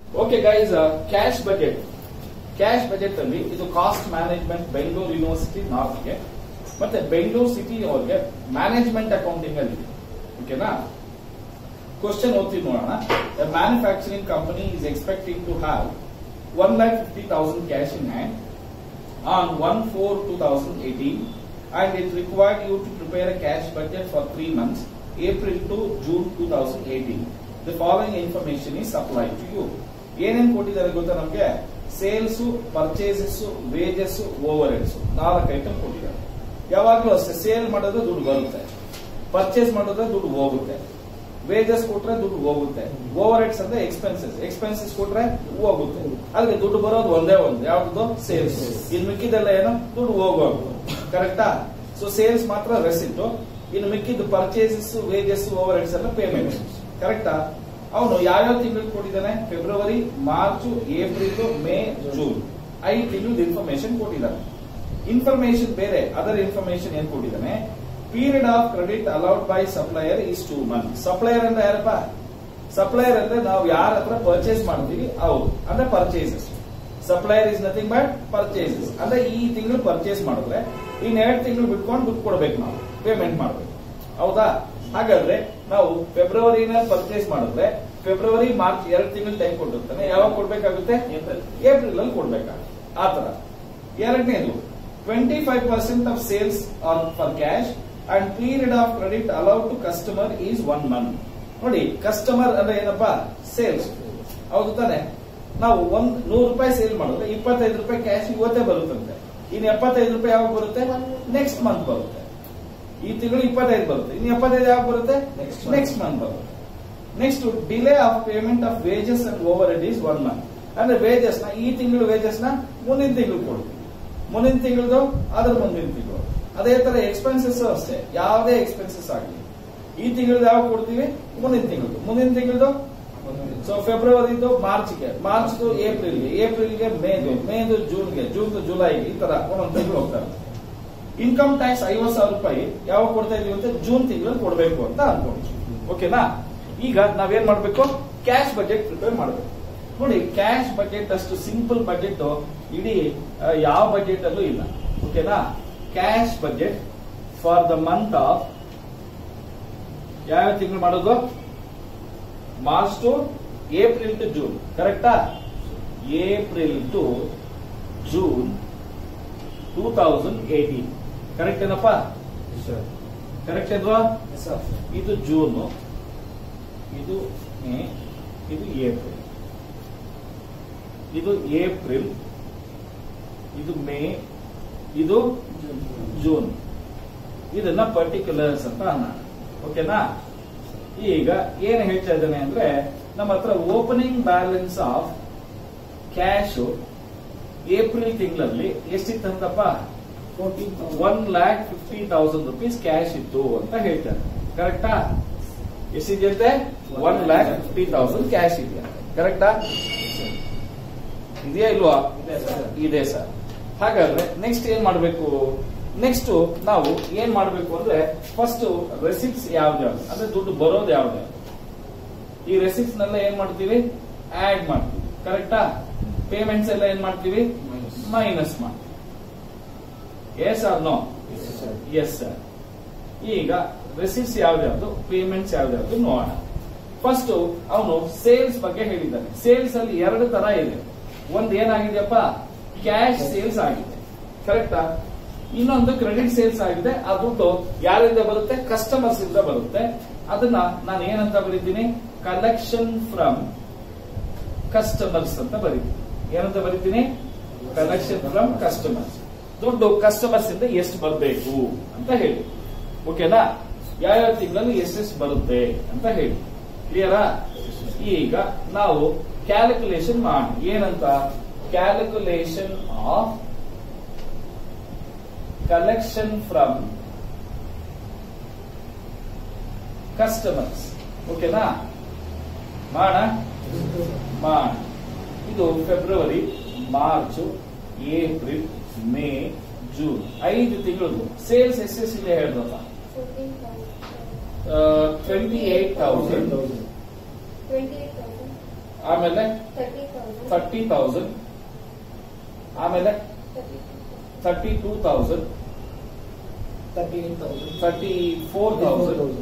Okay guys cash budget cash budget ಅಲ್ಲಿ ಇದು cost management Bengaluru university ನಾರ್ತ್ಗೆ ಮತ್ತೆ ಬೆಂಗಳೂರು ಸಿಟಿ ಅವ್ರಿಗೆ ಮ್ಯಾನೇಜ್ಮೆಂಟ್ ಅಕೌಂಟಿಂಗ್ ಅಲ್ಲಿ ಓಕೆನಾ ಕ್ವಶನ್ ಓದ್ತೀನಿ ನೋಡೋಣ manufacturing company is expecting to have one lakh fifty thousand cash in hand on one four two thousand eighteen and it required you to prepare a cash budget for three months, April to June 2018. The following information is supplied to you. ಏನೇನ್ ಕೊಟ್ಟಿದ್ದಾರೆ ಗೊತ್ತಾ ನಮ್ಗೆ sales purchases wages overheads ನಾಲ್ಕು item ಕೊಟ್ಟಿದ್ದಾರೆ ಯಾವಾಗ್ಲೂ ಅಷ್ಟೇ sale ಮಾಡಿದ್ರೆ ದುಡ್ಡು ಬರುತ್ತೆ ಪರ್ಚೇಸ್ ಮಾಡಿದ್ರೆ ದುಡ್ಡು ಹೋಗುತ್ತೆ ವೇಜಸ್ ಕೊಟ್ರೆ ದುಡ್ಡು ಹೋಗುತ್ತೆ ಓವರ್ ಹೆಡ್ಸ್ ಅಂದ್ರೆ ಎಕ್ಸ್ಪೆನ್ಸಸ್ ಎಕ್ಸ್ಪೆನ್ಸಸ್ ಕೊಟ್ರೆ ಹೋಗುತ್ತೆ ಅಲ್ಲಿಗೆ ದುಡ್ಡು ಬರೋದು ಒಂದೇ ಒಂದು ಯಾವ್ದು ಸೇಲ್ಸ್ ಇನ್ ಮಿಕ್ಕಿದೆಲ್ಲ ಏನು ದುಡ್ಡು ಹೋಗೋದು ಕರೆಕ್ಟಾ ಸೊ ಸೇಲ್ಸ್ ಮಾತ್ರ ರೆಸಿಟ್ ಇನ್ನು ಮಿಕ್ಕಿದ್ದು ಪರ್ಚೇಸಸ್ ವೇಜಸ್ ಓವರ್ ಹೆಡ್ಸ್ ಎಲ್ಲ ಪೇಮೆಂಟ್ ಕರೆಕ್ಟಾ ಅವನು ಯಾವ್ಯಾವ ತಿಂಗಳು ಕೊಟ್ಟಿದ್ದಾನೆ February March April May June ಐದು ತಿಂಗಳು ಇನ್ಫಾರ್ಮೇಶನ್ ಕೊಟ್ಟಿದ್ದಾನೆ ಇನ್ಫಾರ್ಮೇಶನ್ ಬೇರೆ ಅದರ್ ಇನ್ಫಾರ್ಮೇಶನ್ ಏನ್ ಕೊಟ್ಟಿದ್ದಾನೆ period of credit allowed by supplier is two month supplier ಅಂದ್ರೆ ಯಾರಪ್ಪ ಸಪ್ಲೈಯರ್ ಅಂದ್ರೆ ನಾವು ಯಾರ ಹತ್ರ ಪರ್ಚೇಸ್ ಮಾಡ್ತೀವಿ ಅವ್ರು ಅಂದ್ರೆ purchases supplier is nothing but purchases ಅಂದ್ರೆ ಈ ತಿಂಗಳು ಪರ್ಚೇಸ್ ಮಾಡಿದ್ರೆ ಇನ್ ಎರಡು ತಿಂಗಳು ಬಿಟ್ಕೊಂಡು ದುಡ್ಡು ಕೊಡ್ಬೇಕು ನಾವು ಪೇಮೆಂಟ್ ಮಾಡ್ಬೇಕು ಹೌದಾ ಹಾಗಾದ್ರೆ ನಾವು ಫೆಬ್ರವರಿನ ಪರ್ಚೇಸ್ ಮಾಡಿದ್ರೆ ಫೆಬ್ರವರಿ ಮಾರ್ಚ್ ಎರಡು ತಿಂಗಳು ಟೈಮ್ ಕೊಟ್ಟಿರ್ತಾನೆ ಯಾವಾಗ ಕೊಡ್ಬೇಕಾಗುತ್ತೆ ಏಪ್ರಿಲ್ ಅಲ್ಲಿ ಕೊಡ್ಬೇಕಾಗುತ್ತೆ ಆತರ ಎರಡನೇದು twenty five percent of sales on for cash and period of credit allowed to customer is one month ನೋಡಿ ಕಸ್ಟಮರ್ ಅಂದ್ರೆ ಏನಪ್ಪಾ ಸೇಲ್ಸ್ ಹೌದು ತಾನೆ ನಾವು ಒಂದ್ ನೂರು ರೂಪಾಯಿ ಸೇಲ್ ಮಾಡಿದ್ರೆ ಇಪ್ಪತ್ತೈದು ರೂಪಾಯಿ ಕ್ಯಾಶ್ ಇವತ್ತೇ ಬರುತ್ತಂತೆ ಇನ್ನು ಎಪ್ಪತ್ತೈದು ರೂಪಾಯಿ ಯಾವಾಗ ಬರುತ್ತೆ ನೆಕ್ಸ್ಟ್ ಮಂತ್ ಬರುತ್ತೆ ಈ ತಿಂಗಳು ಇಪ್ಪತ್ತೈದು ಬರುತ್ತೆ ಇನ್ನು ಎಪ್ಪತ್ತೈದು ಯಾವಾಗ ಬರುತ್ತೆ ನೆಕ್ಸ್ಟ್ ಮಂತ್ ಬರುತ್ತೆ next delay of payment of wages and overhead is one month ಅಂದ್ರೆ ವೇಜಸ್ ನ ಈ ತಿಂಗಳು ವೇಜಸ್ ನ ಮುಂದಿನ ತಿಂಗಳು ಕೊಡ್ತೀವಿ ಮುಂದಿನ ತಿಂಗಳದು ಅದ್ರ ಮುಂದಿನ ತಿಂಗಳು ಅದೇ ತರ ಎಕ್ಸ್ಪೆನ್ಸಸ್ ಅಷ್ಟೇ ಯಾವುದೇ ಎಕ್ಸ್ಪೆನ್ಸಸ್ ಆಗಲಿ ಈ ತಿಂಗಳದ ಯಾವಾಗ ಕೊಡ್ತೀವಿ ಮುಂದಿನ ತಿಂಗಳದು ಮುಂದಿನ ತಿಂಗಳದು ಸೊ ಫೆಬ್ರವರಿದು ಮಾರ್ಚ್ಗೆ ಮಾರ್ಚ್ ಏಪ್ರಿಲ್ಗೆ ಏಪ್ರಿಲ್ಗೆ ಮೇದು ಮೇದು ಜೂನ್ಗೆ ಜೂನ್ ಜುಲೈಗೆ ಈ ತರ ಒಂದೊಂದು ತಿಂಗಳು ಹೋಗ್ತಾರೆ ಇನ್ಕಮ್ ಟ್ಯಾಕ್ಸ್ ಐವತ್ ಸಾವಿರ ರೂಪಾಯಿ ಯಾವಾಗ ಕೊಡ್ತಾ ಇದೀವಿ ಅಂತ ಜೂನ್ ತಿಂಗಳಲ್ಲಿ ಕೊಡಬೇಕು ಅಂತ ಅನ್ಕೊಂಡಿದ್ವಿ ಓಕೆನಾ ಈಗ ನಾವೇನ್ ಮಾಡ್ಬೇಕು ಕ್ಯಾಶ್ ಬಜೆಟ್ ಪ್ರಿಪೇರ್ ಮಾಡಬೇಕು ನೋಡಿ ಕ್ಯಾಶ್ ಬಜೆಟ್ ಅಷ್ಟು ಸಿಂಪಲ್ ಬಜೆಟ್ ಇಡೀ ಆ, ಯಾವ ಬಜೆಟ್ ಅಲ್ಲೂ ಇಲ್ಲ ಓಕೆನಾ cash budget for the month of ಯಾವ ತಿಂಗಳು ಮಾಡೋದು March to April to June ಕರೆಕ್ಟಾ April to June two thousand eighteen correct ಏನಪ್ಪ ಕರೆಕ್ಟ್ ಅಲ್ವಾ ಇದು ಜೂನ್ ಇದು ಮೇ ಇದು ಏಪ್ರಿಲ್ ಇದು ಏಪ್ರಿಲ್ ಇದು ಮೇ ಇದು ಜೂನ್ ಇದನ್ನ ಪರ್ಟಿಕ್ಯುಲರ್ಸ್ ಅಂತ ಅನ್ನೋಣ ಓಕೆನಾ ಈಗ ಏನ್ ಹೇಳ್ತಾ ಇದ್ದಾನೆ ಅಂದ್ರೆ ನಮ್ಮ ಹತ್ರ opening balance of cash April ತಿಂಗಳಲ್ಲಿ ಎಷ್ಟಿತ್ತಂತಪ್ಪ one lakh fifty thousand rupees cash ಇತ್ತು ಅಂತ ಹೇಳ್ತಾರೆ ಕರೆಕ್ಟಾ ಎಷ್ಟಿದೆಯಂತೆ one lakh fifty thousand cash ಇದೆ ಕರೆಕ್ಟಾ ಇದೆಯಾ ಇಲ್ವಾ ಇದೆ ಸರ್ ಹಾಗಾದ್ರೆ ನೆಕ್ಸ್ಟ್ ಏನ್ ಮಾಡಬೇಕು ನೆಕ್ಸ್ಟ್ ನಾವು ಏನ್ ಮಾಡಬೇಕು ಅಂದ್ರೆ ಫಸ್ಟ್ ರೆಸಿಪ್ಟ್ಸ್ ಯಾವ್ದ್ಯಾವ್ದು ಅಂದ್ರೆ ದುಡ್ಡು ಬರೋದು ಯಾವ್ದ್ಯಾವ್ದು ಈ ರೆಸಿಪ್ಟ್ಸ್ ನೆಲ್ಲ ಏನ್ ಮಾಡ್ತೀವಿ ಆಡ್ ಮಾಡ್ತೀವಿ ಕರೆಕ್ಟಾ ಪೇಮೆಂಟ್ಸ್ ಎಲ್ಲ ಏನ್ ಮಾಡ್ತೀವಿ ಮೈನಸ್ ಮಾಡ್ತೀವಿ yes or no yes sir ಈಗ ರೆಸಿಪ್ಟ್ಸ್ ಯಾವ್ದ್ಯಾವ್ದು ಪೇಮೆಂಟ್ಸ್ ಯಾವ್ದ್ಯಾವ್ದು ನೋಡೋಣ ಫಸ್ಟ್ ಅವನು ಸೇಲ್ಸ್ ಬಗ್ಗೆ ಹೇಳಿದ್ದಾನೆ ಸೇಲ್ಸ್ ಅಲ್ಲಿ ಎರಡು ತರ ಇದೆ ಒಂದ್ ಏನಾಗಿದೆಯಪ್ಪ ಕ್ಯಾಶ್ ಸೇಲ್ಸ್ ಆಗಿದೆ ಕರೆಕ್ಟಾ ಇನ್ನೊಂದು ಕ್ರೆಡಿಟ್ ಸೇಲ್ಸ್ ಆಗಿದೆ ಆ ದುಡ್ಡು ಯಾರಿಂದ ಬರುತ್ತೆ ಕಸ್ಟಮರ್ಸ್ ಇಂದ ಬರುತ್ತೆ ಅದನ್ನ ನಾನು ಏನಂತ ಬರೀತೀನಿ ಕಲೆಕ್ಷನ್ ಫ್ರಮ್ ಕಸ್ಟಮರ್ಸ್ ಅಂತ ಬರೀತೀನಿ ಏನಂತ ಬರೀತೀನಿ ಕಲೆಕ್ಷನ್ ಫ್ರಮ್ ಕಸ್ಟಮರ್ಸ್ ದುಡ್ಡು ಕಸ್ಟಮರ್ಸ್ ಇಂದ ಎಷ್ಟು ಬರಬೇಕು ಅಂತ ಹೇಳಿ ಓಕೆನಾ ಯಾವ್ಯಾವ ತಿಂಗಳಲ್ಲಿ ಎಷ್ಟೆಷ್ಟು ಬರುತ್ತೆ ಅಂತ ಹೇಳಿ ಕ್ಲಿಯರಾ ಈಗ ನಾವು ಕ್ಯಾಲ್ಕುಲೇಷನ್ ಮಾಡಿ ಏನಂತ calculation of collection from customers ಓಕೆನಾ ಮಾಡ ಮಾಡ ಇದು February March April May June ಐದು ತಿಂಗಳದು ಸೇಲ್ಸ್ ಎಷ್ಟೆಷ್ಟಿದೆ ಹೇಳ್ದಲ್ಲ ಟ್ವೆಂಟಿ ಏಟ್ ತೌಸಂಡ್ ಆಮೇಲೆ ತರ್ಟಿ ತೌಸಂಡ್ ಥರ್ಟಿ ತೌಸಂಡ್ ಆಮೇಲೆ thirty two thousand thirty eight thousand thirty four thousand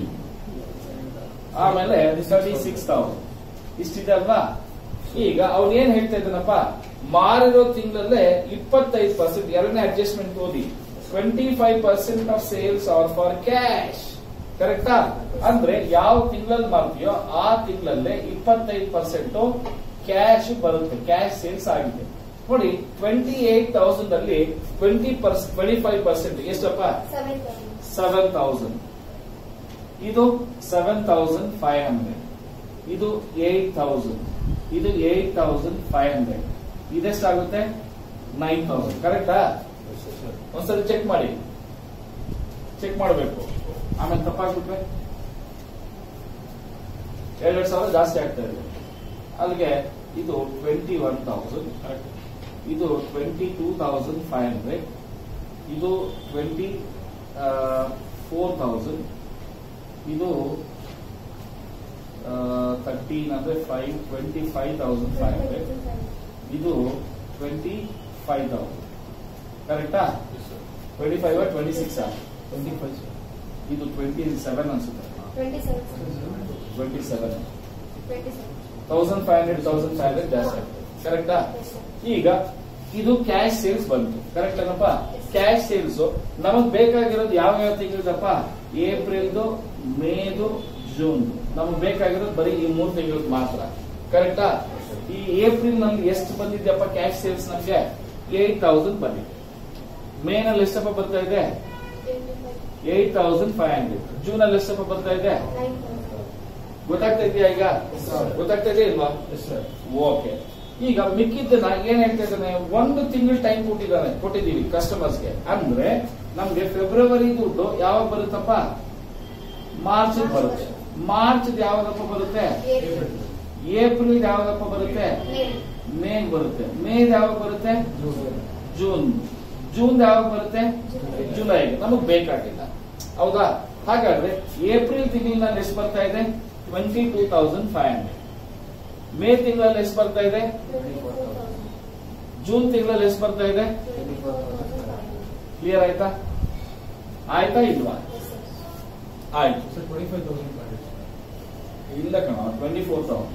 ಆಮೇಲೆ ತರ್ಟಿ ಸಿಕ್ಸ್ ತೌಸಂಡ್ ಇಷ್ಟಿದೆ ಅಲ್ವಾ ಈಗ ಅವ್ನು ಏನ್ ಹೇಳ್ತಾ ಇದ್ದಾನಪ್ಪ ಮಾರಿರೋ ತಿಂಗಳಲ್ಲೇ ಇಪ್ಪತ್ತೈದು ಪರ್ಸೆಂಟ್ ಎರಡನೇ ಅಡ್ಜಸ್ಟ್ಮೆಂಟ್ ಓದಿ twenty five percent of sales are for cash ಕರೆಕ್ಟಾ ಅಂದ್ರೆ ಯಾವ ತಿಂಗಳಲ್ಲಿ ಮಾರ್ತೀಯೋ ಆ ತಿಂಗಳಲ್ಲೇ ಇಪ್ಪತ್ತೈದು ಪರ್ಸೆಂಟ್ ಕ್ಯಾಶ್ ಬರುತ್ತೆ ಕ್ಯಾಶ್ ಸೇಲ್ಸ್ ಆಗಿದೆ ನೋಡಿ ಟ್ವೆಂಟಿ ಏಟ್ ತೌಸಂಡ್ ಅಲ್ಲಿ twenty percent twenty five percent ಎಷ್ಟಪ್ಪ ಸೆವೆನ್ ತೌಸಂಡ್ ಸೆವೆನ್ ತೌಸಂಡ್ ಇದು ಸೆವೆನ್ ತೌಸಂಡ್ ಫೈವ್ ಹಂಡ್ರೆಡ್ ಇದು ಏಟ್ ತೌಸಂಡ್ ಇದು ಏಟ್ ತೌಸಂಡ್ ಫೈವ್ ಹಂಡ್ರೆಡ್ ಇದೆಷ್ಟಾಗುತ್ತೆ ನೈನ್ ತೌಸಂಡ್ ಕರೆಕ್ಟಾ ಒಂದ್ಸರಿ ಚೆಕ್ ಮಾಡಿ ಚೆಕ್ ಮಾಡಬೇಕು ಆಮೇಲೆ ತಪ್ಪಾಗ್ಬಿಟ್ರೆ ಎರಡೆರಡು ಸಾವಿರ ಜಾಸ್ತಿ ಆಗ್ತಾ ಇದೆ ಅಲ್ಲಿಗೆ ಇದು ಟ್ವೆಂಟಿ ಒನ್ ತೌಸಂಡ್ ಕರೆಕ್ಟ್ ಇದು twenty two thousand five hundred ಇದು ಟ್ವೆಂಟಿ ಫೋರ್ ತೌಸಂಡ್ ಇದು ತರ್ಟೀನ್ ಅಂದ್ರೆ five twenty five thousand five hundred ಇದು ಟ್ವೆಂಟಿ ಫೈವ್ ತೌಸಂಡ್ ಕರೆಕ್ಟಾ twenty five twenty six twenty five ಇದು ಟ್ವೆಂಟಿ ಸೆವೆನ್ ಅನ್ಸುತ್ತೆ twenty seven twenty seven twenty seven thousand five hundred thousand five hundred ಜಾಸ್ತಿ ಆಗ್ತದೆ ಕರೆಕ್ಟಾ ಈಗ ಇದು ಕ್ಯಾಶ್ ಸೇಲ್ಸ್ ಬಂತು ಕರೆಕ್ಟ್ ಏನಪ್ಪ ಕ್ಯಾಶ್ ಸೇಲ್ಸ್ ನಮಗ್ ಬೇಕಾಗಿರೋದು ಯಾವ ಯಾವ ತಿಂಗಳದಪ್ಪ ಏಪ್ರಿಲ್ದು ಮೇದು ಜೂನ್ ನಮಗ್ ಬೇಕಾಗಿರೋದು ಬರೀ ಈ ಮೂರು ತಿಂಗಳದ್ ಮಾತ್ರ ಕರೆಕ್ಟಾ ಈ ಏಪ್ರಿಲ್ ನಲ್ಲಿ ಎಷ್ಟು ಬಂದಿದೆಯಪ್ಪ ಕ್ಯಾಶ್ ಸೇಲ್ಸ್ ನಮ್ಗೆ ಏಟ್ ತೌಸಂಡ್ ಬಂದಿದೆ ಮೇ ನಲ್ಲಿ ಎಷ್ಟಪ್ಪ ಬರ್ತಾ ಇದೆ eight thousand five hundred June ಅಲ್ಲಿ ಎಷ್ಟಪ್ಪ ಬರ್ತಾ ಇದೆ ನೈನ್ ತೌಸಂಡ್ ಗೊತ್ತಾಗ್ತಾ ಇದೆಯಾ ಈಗ ಗೊತ್ತಾಗ್ತಾ ಇದೆ ಇಲ್ವಾ ಎಸ್ ಸರ್ ಓಕೆ ಈಗ ಮಿಕ್ಕಿದ್ದನ್ನ ಏನ್ ಹೇಳ್ತಾ ಇದ್ದಾನೆ ಒಂದು ತಿಂಗಳು ಟೈಮ್ ಕೊಟ್ಟಿದ್ದಾನೆ ಕೊಟ್ಟಿದ್ದೀವಿ ಕಸ್ಟಮರ್ಸ್ಗೆ ಅಂದ್ರೆ ನಮ್ಗೆ ಫೆಬ್ರವರಿ ದುಡ್ಡು ಯಾವಾಗ ಬರುತ್ತಪ್ಪ ಮಾರ್ಚ್ ಬರುತ್ತೆ ಮಾರ್ಚ್ ಯಾವಾಗಪ್ಪ ಬರುತ್ತೆ ಏಪ್ರಿಲ್ ಏಪ್ರಿಲ್ ಯಾವಾಗಪ್ಪ ಬರುತ್ತೆ ಮೇ ಮೇ ಬರುತ್ತೆ ಮೇ ಯಾವಾಗ ಬರುತ್ತೆ ಜೂನ್ ಜೂನ್ ಯಾವಾಗ ಬರುತ್ತೆ ಜುಲೈ ನಮಗ್ ಬೇಕಾಗಿಲ್ಲ ಹೌದಾ ಹಾಗಾದ್ರೆ ಏಪ್ರಿಲ್ ತಿಂಗಳಿನಲ್ಲಿ ಎಷ್ಟು ಬರ್ತಾ ಇದೆ twenty two thousand five hundred May ತಿಂಗಳಲ್ಲಿ ಎಷ್ಟು ಬರ್ತಾ ಇದೆ ಟ್ವೆಂಟಿ ಫೋರ್ ತೌಸಂಡ್ ಜೂನ್ ತಿಂಗಳಲ್ಲಿ ಎಷ್ಟು ಬರ್ತಾ ಇದೆ ಟ್ವೆಂಟಿ ಫೋರ್ ತೌಸಂಡ್ ಕ್ಲಿಯರ್ ಆಯ್ತಾ ಆಯ್ತಾ ಇಲ್ವಾ ಆಯ್ತು ಸರ್ ಟ್ವೆಂಟಿ ಫೈವ್ ತೌಸಂಡ್ ಇಲ್ಲ ಕಣ ಟ್ವೆಂಟಿ ಫೋರ್ ತೌಸಂಡ್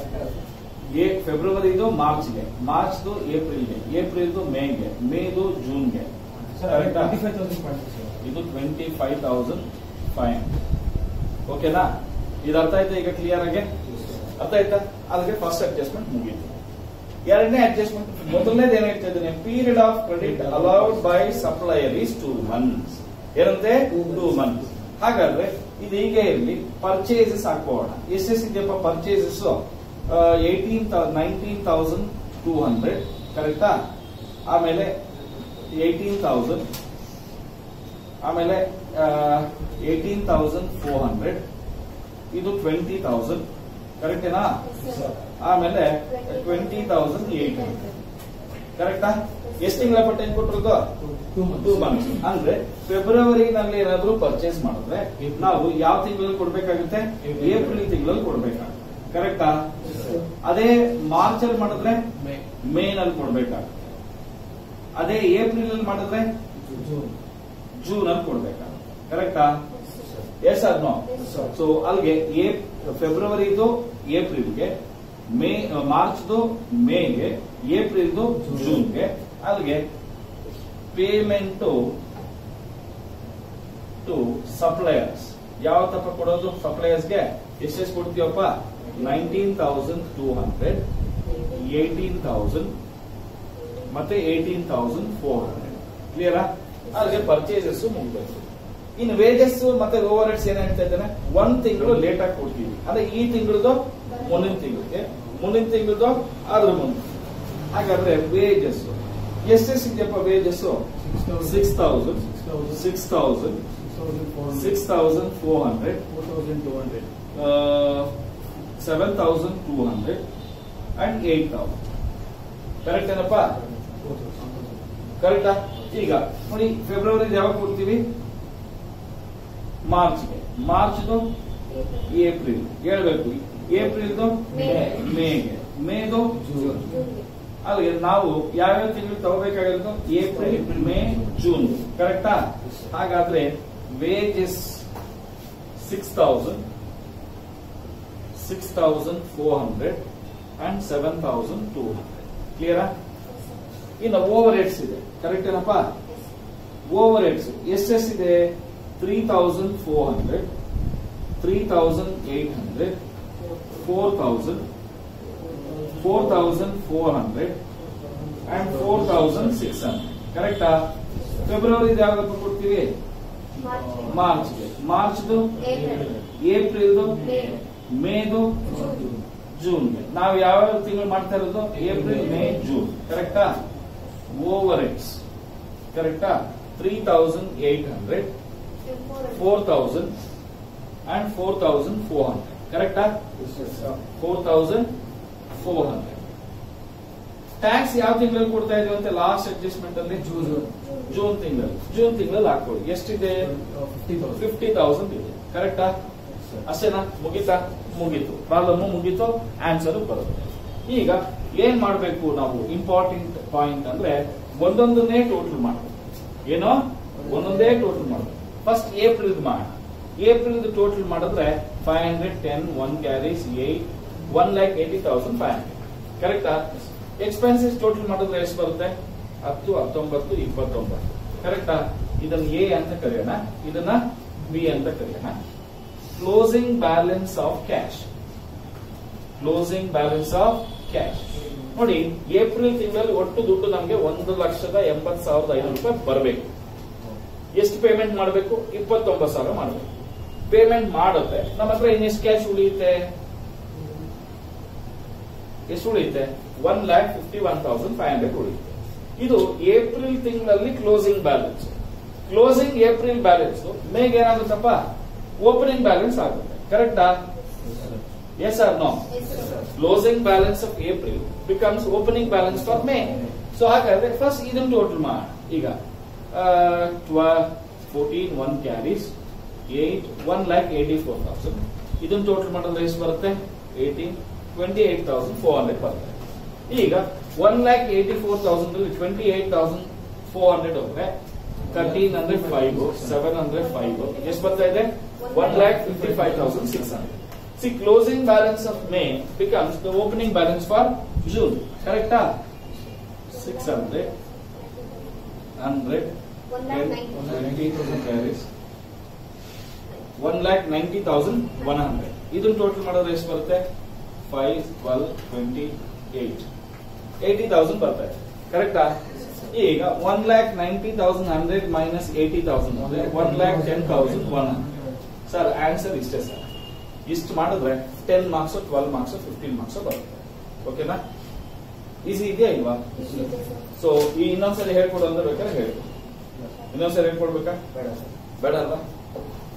ಏ ಫೆಬ್ರವರಿದು ಮಾರ್ಚ್ಗೆ ಮಾರ್ಚ್ದು ಏಪ್ರಿಲ್ಗೆ ಏಪ್ರಿಲ್ದು ಮೇಗೆ ಮೇದು ಜೂನ್ಗೆ ಸರ್ Correct ಆ? ಟ್ವೆಂಟಿ ಫೈವ್ ತೌಸಂಡ್ ಮಾಡಿದೆ ಸರ್ ಇದು ಟ್ವೆಂಟಿ ಫೈವ್ ತೌಸಂಡ್ ಫೈವ್ ಓಕೆನಾ ಇದು ಅರ್ಥ ಆಯ್ತಾ ಈಗ ಕ್ಲಿಯರ್ ಆಗಿ ಅರ್ಥ ಆಯ್ತಾ ಅದಕ್ಕೆ ಫಸ್ಟ್ ಅಡ್ಜಸ್ಟ್ಮೆಂಟ್ ಮುಗೀತು ಎರಡನೇ ಅಡ್ಜಸ್ಟ್ಮೆಂಟ್ ಮೊದಲನೇದು ಏನ್ ಹೇಳ್ತಾ ಇದ್ದೇನೆ period of credit allowed by supplier is two months ಏನಂತೆ ಟೂ ಮಂತ್ಸ್ ಹಾಗಾದ್ರೆ ಇದು ಹೀಗೆ ಇರಲಿ ಪರ್ಚೇಸಸ್ ಹಾಕೋಣ ಎಷ್ಟೆಷ್ಟಿದೆಯಪ್ಪ purchases eighteen nineteen thousand two hundred ಕರೆಕ್ಟಾ ಆಮೇಲೆ ಏಯ್ಟೀನ್ ತೌಸಂಡ್ ಆಮೇಲೆ ಏಯ್ಟೀನ್ ತೌಸಂಡ್ ಫೋರ್ ಹಂಡ್ರೆಡ್ ಇದು ಟ್ವೆಂಟಿ ತೌಸಂಡ್ ಕರೆಕ್ಟೇನಾ ಆಮೇಲೆ ಟ್ವೆಂಟಿ ತೌಸಂಡ್ ಏಟ್ ಹಂಡ್ರೆಡ್ ಕರೆಕ್ಟಾ ಎಷ್ಟು ತಿಂಗಳ ಟೈಮ್ ಕೊಟ್ಟಿರೋದು ಟೂ ಟೂ ಮಂತ್ಸ್ ಅಂದ್ರೆ ಫೆಬ್ರವರಿನಲ್ಲಿ ಏನಾದ್ರೂ ಪರ್ಚೇಸ್ ಮಾಡಿದ್ರೆ ನಾವು ಯಾವ ತಿಂಗಳಲ್ಲಿ ಕೊಡ್ಬೇಕಾಗುತ್ತೆ ಏಪ್ರಿಲ್ ತಿಂಗಳಲ್ಲಿ ಕೊಡ್ಬೇಕಾಗುತ್ತೆ ಕರೆಕ್ಟಾ ಅದೇ ಮಾರ್ಚ್ ಅಲ್ಲಿ ಮಾಡಿದ್ರೆ ಮೇ ಮೇ ನಲ್ಲಿ ಕೊಡ್ಬೇಕಾಗುತ್ತೆ ಅದೇ ಏಪ್ರಿಲ್ ಅಲ್ಲಿ ಮಾಡಿದ್ರೆ ಜೂನ್ ಜೂನ್ ಅಲ್ಲಿ ಕೊಡ್ಬೇಕಾಗುತ್ತೆ ಕರೆಕ್ಟಾ yes or no sir so ಅಲ್ಲಿಗೆ ಏಪ್ ಫೆಬ್ರವರಿದು ಏಪ್ರಿಲ್ಗೆ ಮೇ ಮಾರ್ಚ್ದು ಮೇಗೆ ಏಪ್ರಿಲ್ದು ಜೂನ್ಗೆ ಅಲ್ಲಿಗೆ ಪೇಮೆಂಟ್ ಟು ಸಪ್ಲೈಯರ್ಸ್ ಯಾವ ತಪ್ಪ ಕೊಡೋದು ಸಪ್ಲೈಯರ್ಸ್ಗೆ ಎಷ್ಟೆಷ್ಟು ಕೊಡ್ತೀವಪ್ಪ nineteen thousand two hundred eighteen thousand ಮತ್ತೆ ಏಯ್ಟೀನ್ ತೌಸಂಡ್ ಫೋರ್ ಹಂಡ್ರೆಡ್ ಕ್ಲಿಯರಾ ಅಲ್ಲಿಗೆ ಪರ್ಚೇಸಸ್ ಮುಗ್ಬೇಕು ಇನ್ನು ವೇಜಸ್ ಮತ್ತೆ ಓವರ್ ಹೆಡ್ಸ್ ಏನ್ ಹೇಳ್ತಾ ಇದ್ದಾನೆ ಒಂದ್ ತಿಂಗಳು ಲೇಟ್ ಆಗಿ ಕೊಡ್ತೀವಿ ಅಂದ್ರೆ ಈ ತಿಂಗಳದು ಮುಂದಿನ ತಿಂಗಳಿಗೆ ಮುಂದಿನ ತಿಂಗಳದು ಅದ್ರ ಮುಂದೆ ಹಾಗಾದ್ರೆ ವೇಜಸ್ ಎಷ್ಟೆಷ್ಟು ಇದೆಯಪ್ಪ wages six thousand six thousand six thousand six thousand six thousand four four hundred four thousand two hundred seven thousand two hundred and eight thousand correct ಏನಪ್ಪಾ ಫೋರ್ ತೌಸಂಡ್ ಕರೆಕ್ಟಾ ಈಗ ನೋಡಿ ಫೆಬ್ರವರಿ ಯಾವಾಗ ಕೊಡ್ತೀವಿ ಮಾರ್ಚ್ಗೆ ಮಾರ್ಚ್ದು ಏಪ್ರಿಲ್ ಹೇಳ್ಬೇಕು ಏಪ್ರಿಲ್ದು ಮೇ. ಮೇಗೆ ಮೇದು ಜೂನ್ ಜೂನ್ಗೆ ಅಲ್ಲಿಗೆ ನಾವು ಯಾವ್ಯಾವ ತಿಂಗಳು ತಗೋಬೇಕಾಗಿರೋದು ಏಪ್ರಿಲ್ ಮೇ ಜೂನ್ ಕರೆಕ್ಟಾ ಹಾಗಾದ್ರೆ wages six thousand six thousand four hundred and seven thousand two hundred ಕ್ಲಿಯರಾ ಇನ್ನು ಓವರ್ ಹೆಡ್ಸ್ ಇದೆ ಕರೆಕ್ಟ್ ಏನಪ್ಪ ಓವರ್ ಹೆಡ್ಸ್ ಎಷ್ಟೆಷ್ಟಿದೆ three thousand four hundred three thousand eight hundred four thousand four thousand four hundred and four thousand six hundred ಕರೆಕ್ಟಾ February ಯಾವ್ದಪ್ಪ ಕೊಡ್ತೀವಿ March ಮಾರ್ಚ್ಗೆ ಮಾರ್ಚ್ದು ಏಪ್ರಿಲ್ ಏಪ್ರಿಲ್ದು ಮೇ ಮೇದು ಜೂನ್ ಜೂನ್ಗೆ ನಾವು ಯಾವ ತಿಂಗಳು ಮಾಡ್ತಾ ಇರೋದು ಏಪ್ರಿಲ್ ಮೇ ಜೂನ್ ಕರೆಕ್ಟಾ ಓವರ್ ಹೆಡ್ಸ್ ಕರೆಕ್ಟಾ three thousand eight hundred four thousand and four thousand four hundred ಕರೆಕ್ಟಾ four thousand four hundred tax ಯಾವ ತಿಂಗಳಲ್ಲಿ ಕೊಡ್ತಾ ಇದೀವಿ ಅಂತ ಲಾಸ್ಟ್ ಅಡ್ಜಸ್ಟ್ಮೆಂಟ್ ಅಲ್ಲಿ ಜೂನ್ ಜೂನ್ ತಿಂಗಳಲ್ಲಿ ಜೂನ್ ತಿಂಗಳಲ್ಲಿ ಹಾಕೊಳ್ಳಿ ಎಷ್ಟಿದೆ ಫಿಫ್ಟಿ ತೌಸಂಡ್ ಫಿಫ್ಟಿ ತೌಸಂಡ್ ಇದೆ ಕರೆಕ್ಟಾ ಅಷ್ಟೇನಾ ಮುಗೀತಾ ಮುಗೀತು ಪ್ರಾಬ್ಲಮ್ ಮುಗೀತು ಆನ್ಸರ್ ಬರುತ್ತೆ ಈಗ ಏನ್ ಮಾಡಬೇಕು ನಾವು ಇಂಪಾರ್ಟೆಂಟ್ ಪಾಯಿಂಟ್ ಅಂದ್ರೆ ಒಂದೊಂದನ್ನೇ ಟೋಟಲ್ ಮಾಡಬೇಕು ಏನೋ ಒಂದೊಂದೇ ಟೋಟಲ್ ಮಾಡಬೇಕು ಫಸ್ಟ್ ಏಪ್ರಿಲ್ ಮಾಡೋಣ ಏಪ್ರಿಲ್ ಟೋಟಲ್ ಮಾಡಿದ್ರೆ five hundred ten one carries eight one lakh eighty thousand five hundred ಕರೆಕ್ಟಾ ಎಕ್ಸ್ಪೆನ್ಸಸ್ ಟೋಟಲ್ ಮಾಡಿದ್ರೆ ಎಷ್ಟು ಬರುತ್ತೆ ಹತ್ತು ಹತ್ತೊಂಬತ್ತು ಇಪ್ಪತ್ತೊಂಬತ್ತು ಕರೆಕ್ಟಾ ಇದನ್ನ ಎ ಅಂತ ಕರೆಯೋಣ ಇದನ್ನ ಬಿ ಅಂತ ಕರೆಯೋಣ closing balance of cash closing balance of cash ನೋಡಿ ಏಪ್ರಿಲ್ ತಿಂಗಳಲ್ಲಿ ಒಟ್ಟು ದುಡ್ಡು ನಮಗೆ ಒಂದು ಲಕ್ಷದ ಎಂಬತ್ತು ಸಾವಿರದ ಐನೂರು ರೂಪಾಯಿ ಬರಬೇಕು ಎಷ್ಟು ಪೇಮೆಂಟ್ ಮಾಡಬೇಕು ಇಪ್ಪತ್ತೊಂಬತ್ತು ಸಾವಿರ ಮಾಡಬೇಕು ಪೇಮೆಂಟ್ ಮಾಡುತ್ತೆ ನಮ್ಮ ಹತ್ರ ಇನ್ನೆಷ್ಟು ಕ್ಯಾಶ್ ಉಳಿಯುತ್ತೆ ಎಷ್ಟು ಉಳಿಯುತ್ತೆ one lakh fifty one thousand five hundred ಉಳಿಯುತ್ತೆ ಇದು ಏಪ್ರಿಲ್ ತಿಂಗಳಲ್ಲಿ closing balance closing April balance ಮೇಗೆ ಏನಾಗುತ್ತಪ್ಪ ಓಪನಿಂಗ್ ಬ್ಯಾಲೆನ್ಸ್ ಆಗುತ್ತೆ ಕರೆಕ್ಟಾ yes or no closing balance of April becomes opening balance for May so ಹಾಗಾದ್ರೆ ಫಸ್ಟ್ ಇದನ್ನು ಟೋಟಲ್ ಮಾಡೋಣ ಈಗ fourteen one carries eight one lakh eighty four thousand ಇದನ್ನು ಟೋಟಲ್ ಮಾಡಿದ್ರೆ ಎಷ್ಟು ಬರುತ್ತೆ eighteen twenty eight thousand four hundred ಬರುತ್ತೆ ಈಗ one lakh eighty four thousand ಅಲ್ಲಿ twenty eight thousand four hundred ಹೋದ್ರೆ thirteen hundred five seven hundred five ಎಷ್ಟು ಬರ್ತಾ ಇದೆ one lakh fifty five thousand six hundred See, closing balance of May becomes the opening balance for June. Correct? 600, 100, One 10, lakh ninety. 20,000 carries. 1 lakh 90,100. ಇದನ್ನ total ಮಾಡಿದ್ರೆ ಎಷ್ಟು ಬರುತ್ತೆ five twelve twenty eight eighty thousand ಬರ್ತಾ ಇದೆ ಕರೆಕ್ಟಾ ಈಗ one lakh ninety thousand hundred minus eighty thousand ಅಂದ್ರೆ one lakh ten thousand one hundred sir answer ಇಷ್ಟೇ ಸರ್ ಇಷ್ಟು ಮಾಡಿದ್ರೆ ten marks twelve marks fifteen marks ಬರುತ್ತೆ ಓಕೆನಾ ಈಸಿ ಇದೆಯಾ ಇಲ್ವಾ ಸೊ ಈ ಇನ್ನೊಂದ್ಸರಿ ಹೇಳ್ಕೊಡು ಅಂದ್ರೆ ಬೇಕಾದ್ರೆ ಹೇಳ್ಕೊಡು ಇನ್ನೊಂದ್ಸರಿ ಹೇಳ್ಕೊಡ್ಬೇಕಾ ಬೇಡ ಸರ್ ಬೇಡ ಅಲ್ವಾ